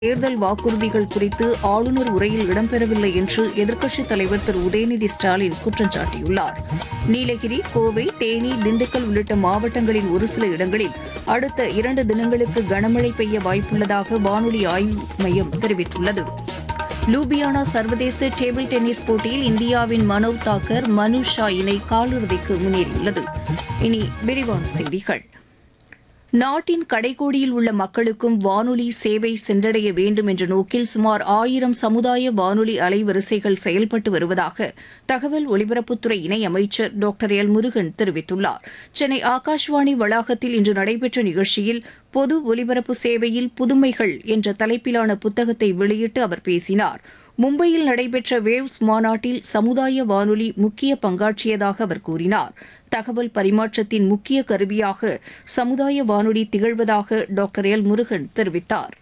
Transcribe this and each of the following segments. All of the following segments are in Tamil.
தேர்தல் வாக்குறுதிகள் குறித்து ஆளுநர் உரையில் இடம்பெறவில்லை என்று எதிர்க்கட்சித் தலைவர் திரு உதயநிதி ஸ்டாலின் குற்றம் சாட்டியுள்ளார் நீலகிரி கோவை தேனி திண்டுக்கல் உள்ளிட்ட மாவட்டங்களின் ஒரு சில இடங்களில் அடுத்த இரண்டு தினங்களுக்கு கனமழை பெய்ய வாய்ப்புள்ளதாக வானொலி ஆய்வு மையம் தெரிவித்துள்ளது லூபியானா சர்வதேச டேபிள் டென்னிஸ் போட்டியில் இந்தியாவின் மனோவ் தாக்கர் மனு ஷா இணை காலிறுதிக்கு முன்னேறியுள்ளது இனி விரிவான செய்திகள் நாட்டின் கடைக்கோடியில் உள்ள மக்களுக்கும் வானொலி சேவை சென்றடைய வேண்டும் என்ற நோக்கில் சுமார் ஆயிரம் சமுதாய வானொலி அலைவரிசைகள் செயல்பட்டு வருவதாக தகவல் ஒலிபரப்புத்துறை இணையமைச்சர் டாக்டர் எல் முருகன் தெரிவித்துள்ளார் சென்னை ஆகாஷ்வாணி வளாகத்தில் இன்று நடைபெற்ற நிகழ்ச்சியில் பொது ஒலிபரப்பு சேவையில் புதுமைகள் என்ற தலைப்பிலான புத்தகத்தை வெளியிட்டு அவர் பேசினார் மும்பையில் நடைபெற்ற வேவ்ஸ் மாநாட்டில் சமுதாய வானொலி முக்கிய பங்காற்றியதாக அவர் கூறினார் தகவல் பரிமாற்றத்தின் முக்கிய கருவியாக சமுதாய வானொலி திகழ்வதாக டாக்டர் எல் முருகன் தெரிவித்தார்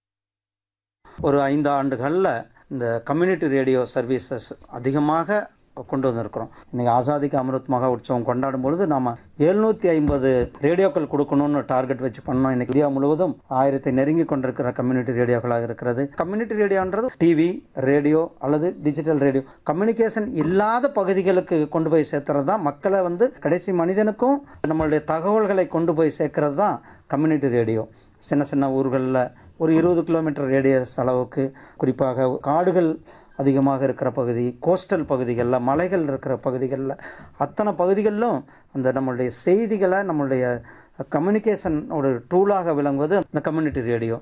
ஒரு ஐந்து ஆண்டுகளில் இந்த கம்யூனிட்டி ரேடியோ சர்வீசஸ் அதிகமாக கொண்டு வந்திருக்கிறோம் இன்றைக்கி ஆசாதிக்கு அமிர்த் மகா உற்சவம் கொண்டாடும் பொழுது நாம் எழுநூற்றி ஐம்பது ரேடியோக்கள் கொடுக்கணும்னு டார்கெட் வச்சு பண்ணோம் இன்னைக்கு இந்தியா முழுவதும் ஆயிரத்தை நெருங்கி கொண்டிருக்கிற கம்யூனிட்டி ரேடியோக்களாக இருக்கிறது கம்யூனிட்டி ரேடியோன்றது டிவி ரேடியோ அல்லது டிஜிட்டல் ரேடியோ கம்யூனிகேஷன் இல்லாத பகுதிகளுக்கு கொண்டு போய் சேர்த்துறது தான் மக்களை வந்து கடைசி மனிதனுக்கும் நம்மளுடைய தகவல்களை கொண்டு போய் சேர்க்கறது தான் கம்யூனிட்டி ரேடியோ சின்ன சின்ன ஊர்களில் ஒரு இருபது கிலோமீட்டர் ரேடியஸ் அளவுக்கு குறிப்பாக காடுகள் அதிகமாக இருக்கிற பகுதி கோஸ்டல் பகுதிகளில் மலைகள் இருக்கிற பகுதிகளில் அத்தனை பகுதிகளிலும் அந்த நம்மளுடைய செய்திகளை நம்மளுடைய கம்யூனிகேஷன் ஒரு டூலாக விளங்குவது இந்த கம்யூனிட்டி ரேடியோ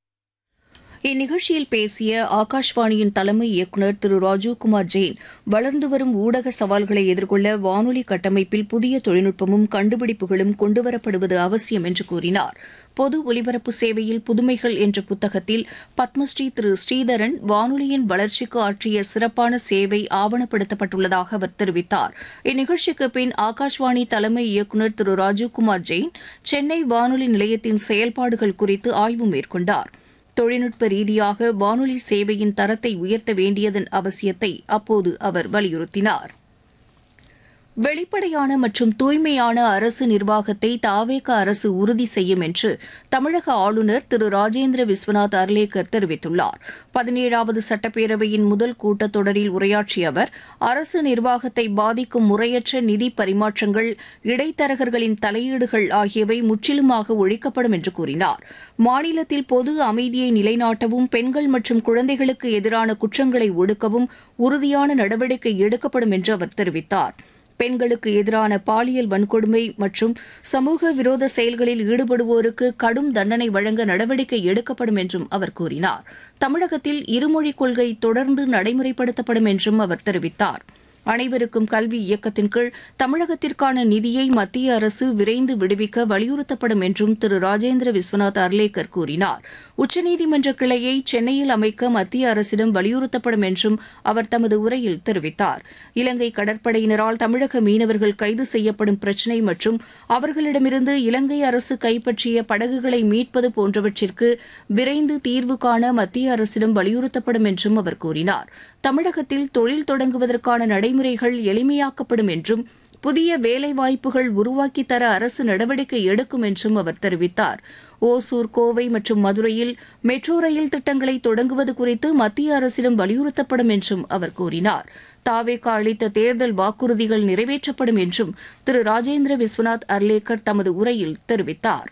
இந்நிகழ்ச்சியில் பேசிய ஆகாஷ்வாணியின் தலைமை இயக்குநர் திரு ராஜீவ்குமார் ஜெயின் வளர்ந்து வரும் ஊடக சவால்களை எதிர்கொள்ள வானொலி கட்டமைப்பில் புதிய தொழில்நுட்பமும் கண்டுபிடிப்புகளும் கொண்டுவரப்படுவது அவசியம் என்று கூறினார் பொது ஒலிபரப்பு சேவையில் புதுமைகள் என்ற புத்தகத்தில் பத்மஸ்ரீ திரு ஸ்ரீதரன் வானொலியின் வளர்ச்சிக்கு ஆற்றிய சிறப்பான சேவை ஆவணப்படுத்தப்பட்டுள்ளதாக அவர் தெரிவித்தார் இந்நிகழ்ச்சிக்கு பின் ஆகாஷ்வாணி தலைமை இயக்குநர் திரு ராஜீவ்குமார் ஜெயின் சென்னை வானொலி நிலையத்தின் செயல்பாடுகள் குறித்து ஆய்வு மேற்கொண்டார் தொழில்நுட்ப ரீதியாக வானொலி சேவையின் தரத்தை உயர்த்த வேண்டியதன் அவசியத்தை அப்போது அவர் வலியுறுத்தினார் வெளிப்படையான மற்றும் தூய்மையான அரசு நிர்வாகத்தை தாவேக அரசு உறுதி செய்யும் என்று தமிழக ஆளுநர் திரு ராஜேந்திர விஸ்வநாத் அர்லேக்கர் தெரிவித்துள்ளார் பதினேழாவது சட்டப்பேரவையின் முதல் கூட்டத்தொடரில் உரையாற்றிய அவர் அரசு நிர்வாகத்தை பாதிக்கும் முறையற்ற நிதி பரிமாற்றங்கள் இடைத்தரகர்களின் தலையீடுகள் ஆகியவை முற்றிலுமாக ஒழிக்கப்படும் என்று கூறினார் மாநிலத்தில் பொது அமைதியை நிலைநாட்டவும் பெண்கள் மற்றும் குழந்தைகளுக்கு எதிரான குற்றங்களை ஒடுக்கவும் உறுதியான நடவடிக்கை எடுக்கப்படும் என்று அவர் தெரிவித்தார் பெண்களுக்கு எதிரான பாலியல் வன்கொடுமை மற்றும் சமூக விரோத செயல்களில் ஈடுபடுவோருக்கு கடும் தண்டனை வழங்க நடவடிக்கை எடுக்கப்படும் என்றும் அவர் கூறினார் தமிழகத்தில் இருமொழிக் கொள்கை தொடர்ந்து நடைமுறைப்படுத்தப்படும் என்றும் அவர் தெரிவித்தார் அனைவருக்கும் கல்வி இயக்கத்தின் கீழ் தமிழகத்திற்கான நிதியை மத்திய அரசு விரைந்து விடுவிக்க வலியுறுத்தப்படும் என்றும் திரு ராஜேந்திர விஸ்வநாத் அர்லேக்கர் கூறினார் உச்சநீதிமன்ற கிளையை சென்னையில் அமைக்க மத்திய அரசிடம் வலியுறுத்தப்படும் என்றும் அவர் தமது உரையில் தெரிவித்தார் இலங்கை கடற்படையினரால் தமிழக மீனவர்கள் கைது செய்யப்படும் பிரச்சினை மற்றும் அவர்களிடமிருந்து இலங்கை அரசு கைப்பற்றிய படகுகளை மீட்பது போன்றவற்றிற்கு விரைந்து தீர்வு காண மத்திய அரசிடம் வலியுறுத்தப்படும் என்றும் அவர் கூறினார் தமிழகத்தில் தொழில் தொடங்குவதற்கான நடைமுறைகள் எளிமையாக்கப்படும் என்றும் புதிய வேலைவாய்ப்புகள் உருவாக்கித் தர அரசு நடவடிக்கை எடுக்கும் என்றும் அவர் தெரிவித்தார் ஓசூர் கோவை மற்றும் மதுரையில் மெட்ரோ ரயில் திட்டங்களை தொடங்குவது குறித்து மத்திய அரசிடம் வலியுறுத்தப்படும் என்றும் அவர் கூறினார் தாவேகா அளித்த தேர்தல் வாக்குறுதிகள் நிறைவேற்றப்படும் என்றும் திரு ராஜேந்திர விஸ்வநாத் அர்லேக்கர் தமது உரையில் தெரிவித்தார்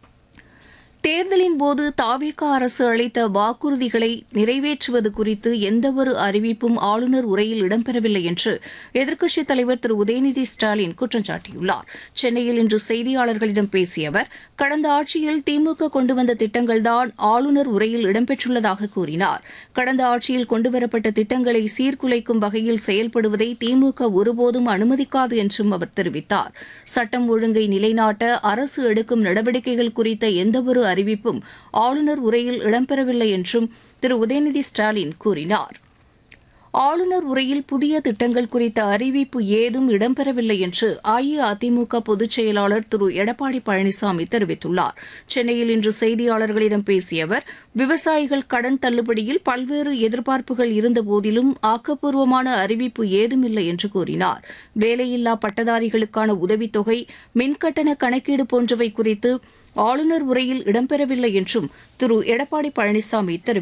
தேர்தலின் போது தாவேகா அரசு அளித்த வாக்குறுதிகளை நிறைவேற்றுவது குறித்து எந்தவொரு அறிவிப்பும் ஆளுநர் உரையில் இடம்பெறவில்லை என்று எதிர்க்கட்சித் தலைவர் திரு உதயநிதி ஸ்டாலின் குற்றம் சாட்டியுள்ளார் சென்னையில் இன்று செய்தியாளர்களிடம் பேசிய அவர் கடந்த ஆட்சியில் திமுக கொண்டு வந்த திட்டங்கள்தான் ஆளுநர் உரையில் இடம்பெற்றுள்ளதாக கூறினார் கடந்த ஆட்சியில் கொண்டுவரப்பட்ட திட்டங்களை சீர்குலைக்கும் வகையில் செயல்படுவதை திமுக ஒருபோதும் அனுமதிக்காது என்றும் அவர் தெரிவித்தார் சட்டம் ஒழுங்கை நிலைநாட்ட அரசு எடுக்கும் நடவடிக்கைகள் குறித்த எந்தவொரு அறிவிப்பும் ஆளுநர் உரையில் இடம்பெறவில்லை என்றும் திரு உதயநிதி ஸ்டாலின் கூறினார் ஆளுநர் உரையில் புதிய திட்டங்கள் குறித்த அறிவிப்பு ஏதும் இடம்பெறவில்லை என்று அஇஅதிமுக பொதுச் செயலாளர் திரு எடப்பாடி பழனிசாமி தெரிவித்துள்ளார் சென்னையில் இன்று செய்தியாளர்களிடம் பேசிய அவர் விவசாயிகள் கடன் தள்ளுபடியில் பல்வேறு எதிர்பார்ப்புகள் இருந்தபோதிலும் ஆக்கப்பூர்வமான அறிவிப்பு ஏதுமில்லை என்று கூறினார் வேலையில்லா பட்டதாரிகளுக்கான உதவித்தொகை மின்கட்டண கணக்கீடு போன்றவை குறித்து ஆளுநர் உரையில் இடம்பெறவில்லை என்றும் திரு எடப்பாடி பழனிசாமி தெரிவித்தார்